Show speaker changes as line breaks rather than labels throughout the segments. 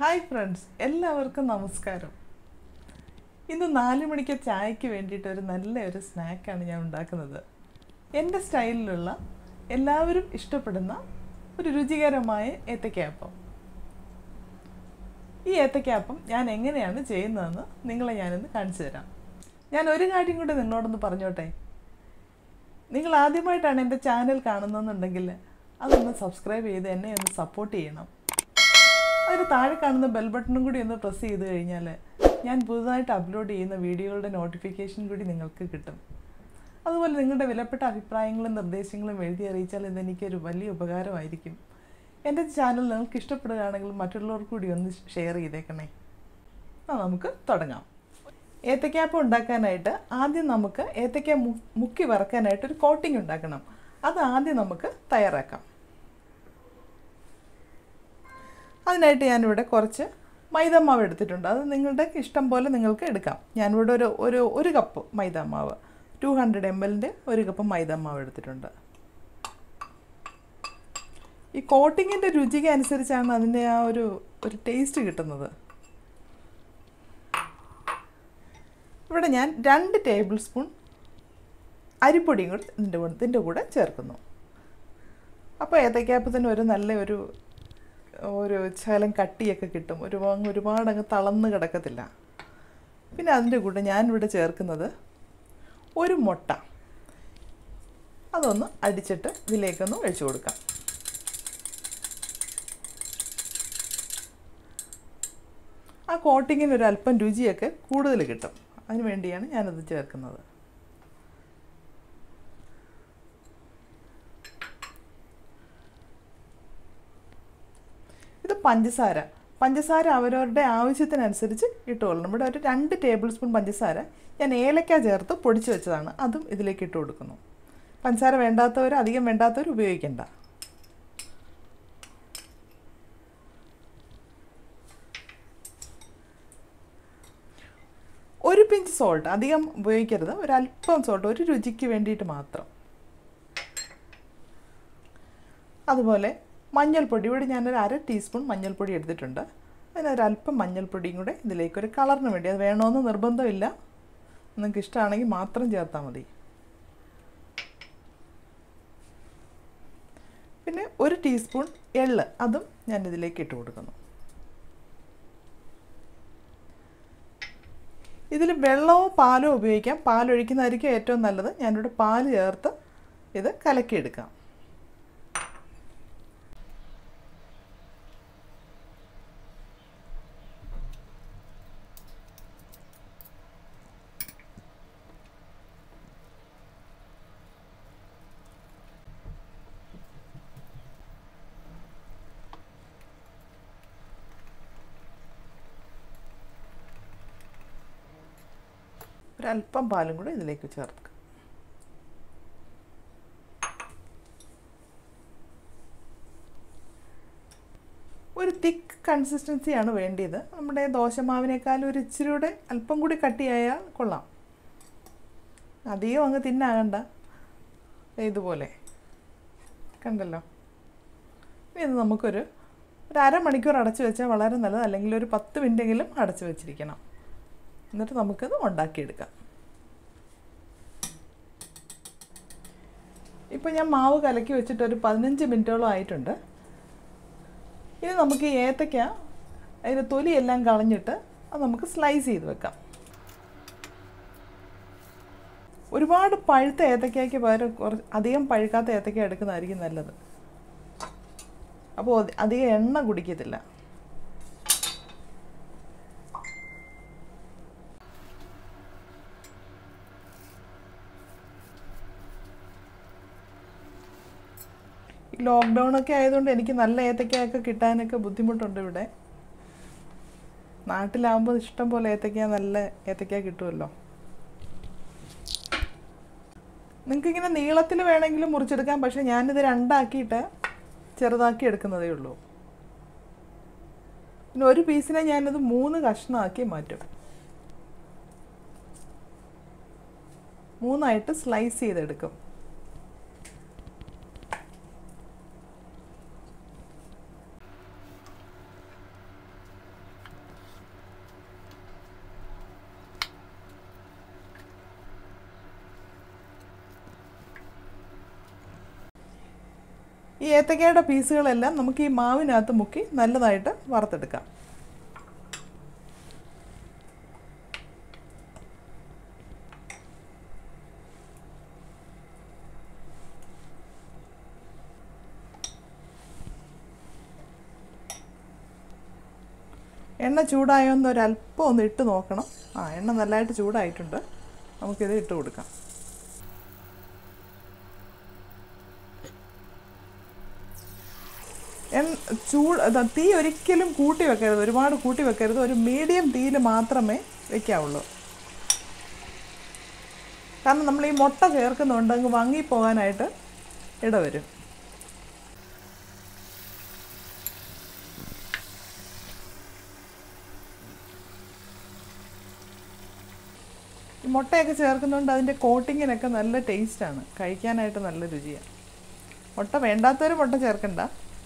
hi friends എല്ലാവർക്കും നമസ്കാരം ഇന്ന് നാല് മണിക്ക് ചായക്ക് വേണ്ടിയിട്ട് ഒരു നല്ല ഒരു സ്നാക്കാണ് ഞാൻ ഉണ്ടാക്കുന്നത് എൻ്റെ സ്റ്റൈലിലുള്ള എല്ലാവരും ഇഷ്ടപ്പെടുന്ന ഒരു രുചികരമായ ഏത്തയ്ക്കാപ്പം ഈ ഏത്തയ്ക്കാപ്പം ഞാൻ എങ്ങനെയാണ് ചെയ്യുന്നതെന്ന് നിങ്ങളെ ഞാനിന്ന് കാണിച്ചു തരാം ഞാൻ ഒരു കാര്യം കൂടി നിങ്ങളോടൊന്ന് പറഞ്ഞോട്ടെ നിങ്ങൾ ആദ്യമായിട്ടാണ് എൻ്റെ ചാനൽ കാണുന്നതെന്നുണ്ടെങ്കിൽ അതൊന്ന് സബ്സ്ക്രൈബ് ചെയ്ത് എന്നെ ഒന്ന് സപ്പോർട്ട് ചെയ്യണം അതിന് താഴെ കാണുന്ന ബെൽ ബട്ടണും കൂടി ഒന്ന് പ്രസ് ചെയ്ത് കഴിഞ്ഞാൽ ഞാൻ പുതുതായിട്ട് അപ്ലോഡ് ചെയ്യുന്ന വീഡിയോകളുടെ നോട്ടിഫിക്കേഷൻ കൂടി നിങ്ങൾക്ക് കിട്ടും അതുപോലെ നിങ്ങളുടെ വിലപ്പെട്ട അഭിപ്രായങ്ങളും നിർദ്ദേശങ്ങളും എഴുതി അറിയിച്ചാൽ ഇതെനിക്കൊരു വലിയ ഉപകാരമായിരിക്കും എൻ്റെ ചാനൽ നിങ്ങൾക്ക് ഇഷ്ടപ്പെടുകയാണെങ്കിൽ മറ്റുള്ളവർക്ക് കൂടി ഒന്ന് ഷെയർ ചെയ്തേക്കണേ ആ നമുക്ക് തുടങ്ങാം ഏത്തയ്ക്കാപ്പം ഉണ്ടാക്കാനായിട്ട് ആദ്യം നമുക്ക് ഏത്തയ്ക്ക മു- മുക്കി വറക്കാനായിട്ട് ഒരു കോട്ടിംഗ് ഉണ്ടാക്കണം അത് ആദ്യം നമുക്ക് തയ്യാറാക്കാം അതിനായിട്ട് ഞാനിവിടെ കുറച്ച് മൈദമാവ് എടുത്തിട്ടുണ്ട് അത് നിങ്ങളുടെ ഇഷ്ടം പോലെ നിങ്ങൾക്ക് എടുക്കാം ഞാനിവിടെ ഒരു ഒരു ഒരു കപ്പ് മൈദമാവ് ടു ഹൺഡ്രഡ് എം എല്ലിൻ്റെ ഒരു കപ്പ് മൈദമാവ് എടുത്തിട്ടുണ്ട് ഈ കോട്ടിങ്ങിൻ്റെ രുചിക്ക് അനുസരിച്ചാണ് അതിൻ്റെ ആ ഒരു ഒരു ടേസ്റ്റ് കിട്ടുന്നത് ഇവിടെ ഞാൻ രണ്ട് ടേബിൾ സ്പൂൺ അരിപ്പൊടിയും കൂടി ഇതിൻ്റെ കൂടെ ഇതിൻ്റെ കൂടെ ചേർക്കുന്നു അപ്പോൾ ഏത്തയ്ക്കാപ്പത്തിന് ഒരു നല്ല ഒരു ഒരു ശകലം കട്ടിയൊക്കെ കിട്ടും ഒരു അങ്ങ് ഒരുപാട് അങ്ങ് തളർന്ന് കിടക്കത്തില്ല പിന്നെ അതിൻ്റെ കൂടെ ഞാനിവിടെ ചേർക്കുന്നത് ഒരു മുട്ട അതൊന്ന് അടിച്ചിട്ട് ഇതിലേക്കൊന്ന് ഒഴിച്ചു കൊടുക്കാം ആ കോട്ടിങ്ങിന് ഒരു അല്പം രുചിയൊക്കെ കൂടുതൽ കിട്ടും അതിന് വേണ്ടിയാണ് ഞാനത് ചേർക്കുന്നത് ഇത് പഞ്ചസാര പഞ്ചസാര അവരവരുടെ ആവശ്യത്തിനനുസരിച്ച് ഇട്ടുകൊള്ളണം ഇവിടെ ഒരു രണ്ട് ടേബിൾ സ്പൂൺ പഞ്ചസാര ഞാൻ ഏലക്ക ചേർത്ത് പൊടിച്ച് വെച്ചതാണ് അതും ഇതിലേക്ക് ഇട്ട് കൊടുക്കുന്നു പഞ്ചസാര വേണ്ടാത്തവർ അധികം വേണ്ടാത്തവർ ഉപയോഗിക്കണ്ട ഒരു പിഞ്ച് സോൾട്ട് അധികം ഉപയോഗിക്കരുത് ഒരു അല്പം സോൾട്ട് ഒരു രുചിക്ക് വേണ്ടിയിട്ട് മാത്രം അതുപോലെ മഞ്ഞൾപ്പൊടി ഇവിടെ ഞാനൊരു അര ടീസ്പൂൺ മഞ്ഞൾപ്പൊടി എടുത്തിട്ടുണ്ട് അതിനൊരു അല്പം മഞ്ഞൾപ്പൊടിയും കൂടെ ഇതിലേക്ക് ഒരു കളറിന് വേണ്ടി അത് വേണമെന്ന് നിർബന്ധമില്ല നിങ്ങൾക്ക് ഇഷ്ടമാണെങ്കിൽ മാത്രം ചേർത്താൽ മതി പിന്നെ ഒരു ടീസ്പൂൺ എള്ള് അതും ഞാൻ ഇതിലേക്ക് ഇട്ട് കൊടുക്കുന്നു ഇതിൽ വെള്ളമോ പാലോ ഉപയോഗിക്കാം പാലൊഴിക്കുന്നതായിരിക്കും ഏറ്റവും നല്ലത് ഞാനിവിടെ പാല് ചേർത്ത് ഇത് കലക്കിയെടുക്കാം ഒരല്പം പാലും കൂടെ ഇതിലേക്ക് ചേർക്കുക ഒരു തിക്ക് കൺസിസ്റ്റൻസിയാണ് വേണ്ടിയത് നമ്മുടെ ദോശമാവിനേക്കാൾ ഒരു ഇച്ചിരി കൂടെ അല്പം കൂടി കട്ടിയായാൽ കൊള്ളാം അധികം അങ്ങ് തിന്നാകണ്ട ഇതുപോലെ കണ്ടല്ലോ ഇനി ഇത് നമുക്കൊരു ഒരു അരമണിക്കൂർ അടച്ചു വെച്ചാൽ വളരെ നല്ലത് അല്ലെങ്കിൽ ഒരു പത്ത് മിനിറ്റെങ്കിലും അടച്ചു വെച്ചിരിക്കണം എന്നിട്ട് നമുക്കത് ഉണ്ടാക്കിയെടുക്കാം ഇപ്പോൾ ഞാൻ മാവ് കലക്കി വെച്ചിട്ട് ഒരു പതിനഞ്ച് മിനിറ്റോളം ആയിട്ടുണ്ട് ഇനി നമുക്ക് ഈ ഏത്തയ്ക്ക അതിൻ്റെ തൊലിയെല്ലാം കളഞ്ഞിട്ട് അത് നമുക്ക് സ്ലൈസ് ചെയ്ത് വെക്കാം ഒരുപാട് പഴുത്ത ഏത്തയ്ക്കയ്ക്ക് പകരം കുറച്ച് അധികം പഴുക്കാത്ത ഏത്തയ്ക്ക എടുക്കുന്നതായിരിക്കും നല്ലത് അപ്പോൾ അധികം എണ്ണ കുടിക്കത്തില്ല ഈ ലോക്ക്ഡൗൺ ഒക്കെ ആയതുകൊണ്ട് എനിക്ക് നല്ല ഏത്തയ്ക്കയൊക്കെ കിട്ടാനൊക്കെ ബുദ്ധിമുട്ടുണ്ട് ഇവിടെ നാട്ടിലാവുമ്പോൾ ഇഷ്ടം പോലെ ഏത്തയ്ക്ക നല്ല ഏത്തയ്ക്ക കിട്ടുമല്ലോ നിങ്ങൾക്ക് ഇങ്ങനെ നീളത്തിൽ വേണമെങ്കിലും മുറിച്ചെടുക്കാം പക്ഷേ ഞാനിത് രണ്ടാക്കിയിട്ട് ചെറുതാക്കി എടുക്കുന്നതേ ഉള്ളൂ പിന്നെ ഒരു പീസിനെ ഞാനത് മൂന്ന് കഷ്ണമാക്കി മാറ്റും മൂന്നായിട്ട് സ്ലൈസ് ചെയ്തെടുക്കും ഈ ഏത്തക്കയുടെ പീസുകളെല്ലാം നമുക്ക് ഈ മാവിനകത്ത് മുക്കി നല്ലതായിട്ട് വറുത്തെടുക്കാം എണ്ണ ചൂടായോന്ന് ഒരല്പം ഒന്ന് ഇട്ട് നോക്കണം ആ എണ്ണ നല്ലതായിട്ട് ചൂടായിട്ടുണ്ട് നമുക്കിത് ഇട്ട് കൊടുക്കാം എൺ ചൂട് ദാ തീ ഒരിക്കലും കൂട്ടി വെക്കരുത് ഒരുപാട് കൂട്ടി വെക്കരുത് ഒരു മീഡിയം തീയിൽ മാത്രമേ വെക്കാവുള്ളൂ കാരണം നമ്മൾ ഈ മുട്ട ചേർക്കുന്നുണ്ട് അങ്ങ് വങ്ങിപ്പോകാനായിട്ട് ഇടവരും ഈ മുട്ടയൊക്കെ ചേർക്കുന്നതുകൊണ്ട് അതിൻ്റെ കോട്ടിങ്ങിനൊക്കെ നല്ല ടേസ്റ്റാണ് കഴിക്കാനായിട്ട് നല്ല രുചിയാണ് മുട്ട വേണ്ടാത്തവർ മുട്ട ചേർക്കണ്ട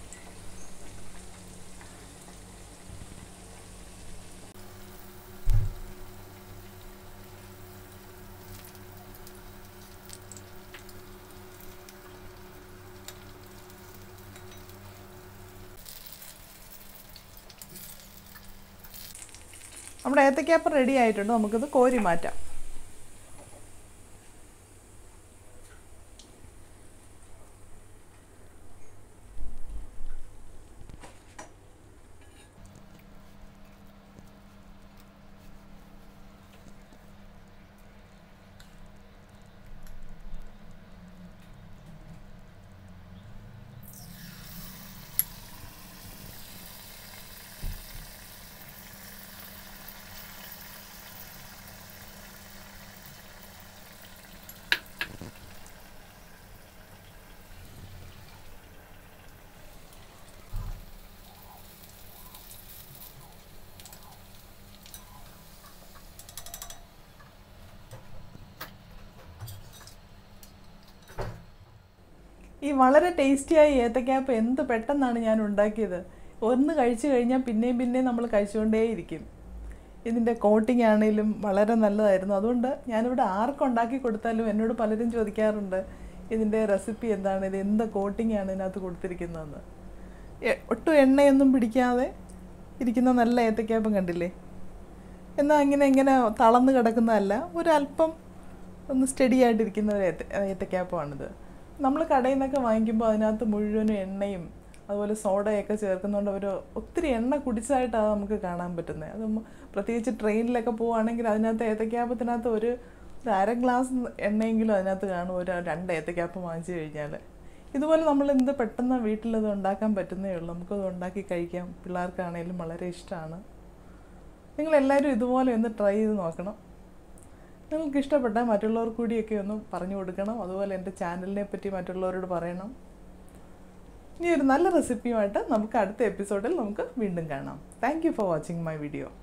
നമ്മുടെ ഏത്തക്കാപ്പം റെഡി ആയിട്ടുണ്ട് നമുക്കിത് കോരി മാറ്റാം ഈ വളരെ ടേസ്റ്റിയായ ഏത്തക്കാപ്പ് എന്ത് പെട്ടെന്നാണ് ഞാൻ ഉണ്ടാക്കിയത് ഒന്ന് കഴിച്ചു കഴിഞ്ഞാൽ പിന്നെയും പിന്നെയും നമ്മൾ കഴിച്ചുകൊണ്ടേയിരിക്കും ഇതിൻ്റെ കോട്ടിംഗ് ആണെങ്കിലും വളരെ നല്ലതായിരുന്നു അതുകൊണ്ട് ഞാനിവിടെ ആർക്കും ഉണ്ടാക്കി കൊടുത്താലും എന്നോട് പലരും ചോദിക്കാറുണ്ട് ഇതിൻ്റെ റെസിപ്പി എന്താണ് ഇത് എന്ത് കോട്ടിംഗ് ആണ് ഇതിനകത്ത് കൊടുത്തിരിക്കുന്നതെന്ന് എ- ഒട്ടും എണ്ണയൊന്നും പിടിക്കാതെ ഇരിക്കുന്ന നല്ല ഏത്തക്കാപ്പം കണ്ടില്ലേ എന്നാൽ ഇങ്ങനെ ഇങ്ങനെ തളർന്ന് കിടക്കുന്നതല്ല ഒരല്പം ഒന്ന് സ്റ്റഡി ആയിട്ടിരിക്കുന്ന ഒരു ഏത്ത ഏത്തക്കാപ്പമാണിത് നമ്മൾ കടയിൽ നിന്നൊക്കെ വാങ്ങിക്കുമ്പോൾ അതിനകത്ത് മുഴുവനും എണ്ണയും അതുപോലെ സോഡയൊക്കെ ചേർക്കുന്നതുകൊണ്ട് ഒരു ഒത്തിരി എണ്ണ കുടിച്ചതായിട്ടാണ് നമുക്ക് കാണാൻ പറ്റുന്നത് അത് മ- പ്രത്യേകിച്ച് ട്രെയിനിലൊക്കെ പോവുകയാണെങ്കിൽ അതിനകത്ത് ഏത്തക്കാപ്പത്തിനകത്ത് ഒരു ഒരു അര ഗ്ലാസ് എണ്ണയെങ്കിലും അതിനകത്ത് കാണും ഒരു രണ്ട് ഏത്തക്കാപ്പ് വാങ്ങിച്ചു കഴിഞ്ഞാൽ ഇതുപോലെ നമ്മൾ എന്ത് പെട്ടെന്ന് വീട്ടിലത് ഉണ്ടാക്കാൻ പറ്റുന്നേ ഉള്ളൂ നമുക്കത് ഉണ്ടാക്കി കഴിക്കാം പിള്ളേർക്കാണേലും വളരെ ഇഷ്ടമാണ് നിങ്ങളെല്ലാവരും ഇതുപോലെ ഒന്ന് ട്രൈ ചെയ്ത് നോക്കണം നിങ്ങൾക്ക് ഇഷ്ടപ്പെട്ടാൽ മറ്റുള്ളവർക്ക് കൂടിയൊക്കെ ഒന്ന് പറഞ്ഞു കൊടുക്കണം അതുപോലെ എൻ്റെ ചാനലിനെ പറ്റി മറ്റുള്ളവരോട് പറയണം ഇനി ഒരു നല്ല റെസിപ്പിയുമായിട്ട് നമുക്ക് അടുത്ത എപ്പിസോഡിൽ നമുക്ക് വീണ്ടും കാണാം thank you for watching my video